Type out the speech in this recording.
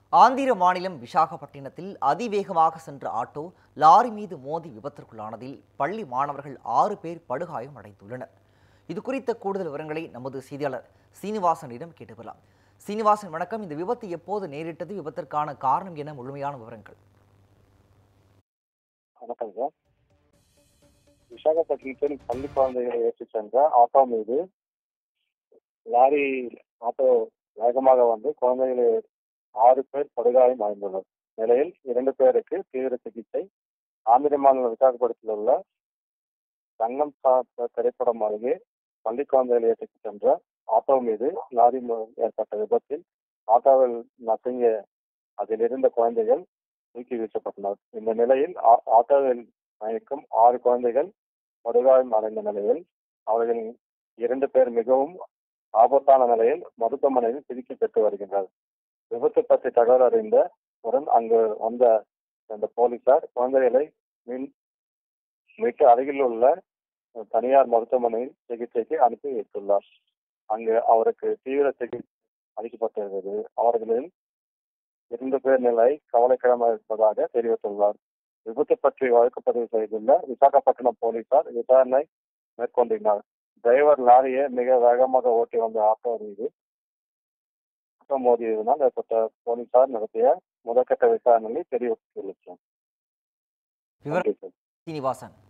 ஆந்திர மாநிலம் விசாகப்பட்டினத்தில் அதிவேகமாக சென்ற ஆட்டோ லாரி மீது மோதி விபத்திற்குள்ளானதில் பள்ளி மாணவர்கள் ஆறு பேர் படுகாயம் அடைந்துள்ளனர் இது குறித்த கூடுதல் விவரங்களை நமது செய்தியாளர் சீனிவாசனிடம் கேட்டு பெறலாம் சீனிவாசன் வணக்கம் இந்த விபத்து எப்போது நேரிட்டது விபத்திற்கான காரணம் என முழுமையான விவரங்கள் வணக்கம் சார் விசாகப்பட்டினத்தில் பள்ளி குழந்தைகளை ஏற்றி சென்ற ஆட்டோ மீது லாரி ஆட்டோ வேகமாக வந்து குழந்தைகளை ஆறு பேர் படுகாயம் அடைந்துள்ளனர் நிலையில் இரண்டு பேருக்கு தீவிர சிகிச்சை ஆந்திர மாநில விசாகப்பட்டினத்தில் உள்ள தங்கம் சார்ந்த திரைப்படம் அருகே பள்ளி குழந்தைகளை ஏற்றி சென்ற ஆட்டோ மீது லாரி மு- ஏற்பட்ட விபத்தில் ஆட்டோவில் நசுங்கிய அதில் இருந்த குழந்தைகள் தூக்கி வீசப்பட்டனர் இந்த நிலையில் ஆ- ஆட்டோவில் பயணிக்கும் ஆறு குழந்தைகள் படுகாயம் அடைந்த நிலையில் அவர்களில் இரண்டு பேர் மிகவும் ஆபத்தான நிலையில் மருத்துவமனையில் சிகிச்சை பெற்று வருகின்றனர் விபத்து பற்றி தகவல் அறிந்த உடன் அங்கு வந்த அந்த போலீசார் குழந்தைகளை மீன் மீட்டு அருகில் உள்ள தனியார் மருத்துவமனையில் சிகிச்சைக்கு அனுப்பி வைத்துள்ளார் அங்கு அவருக்கு தீவிர சிகிச்சை அளிக்கப்பட்டிருந்தது அவர்களில் இரண்டு பேர் நிலை கவலைக்கிடமாக இருப்பதாக தெரிவித்துள்ளார் விபத்து பற்றி வழக்கு பதிவு செய்துள்ள விசாகப்பட்டினம் போலீசார் விசாரணை மேற்கொண்டிருந்தார் டிரைவர் லாரியை மிக வேகமாக ஓட்டி வந்த ஆட்டோ மீது ஆட்டோ மோதியதனால் ஏற்பட்ட போலீசார் நடத்திய முதற்கட்ட விசாரணையை தெரிவித்துள்ளது விவரம் நன்றி சார் சீனிவாசன்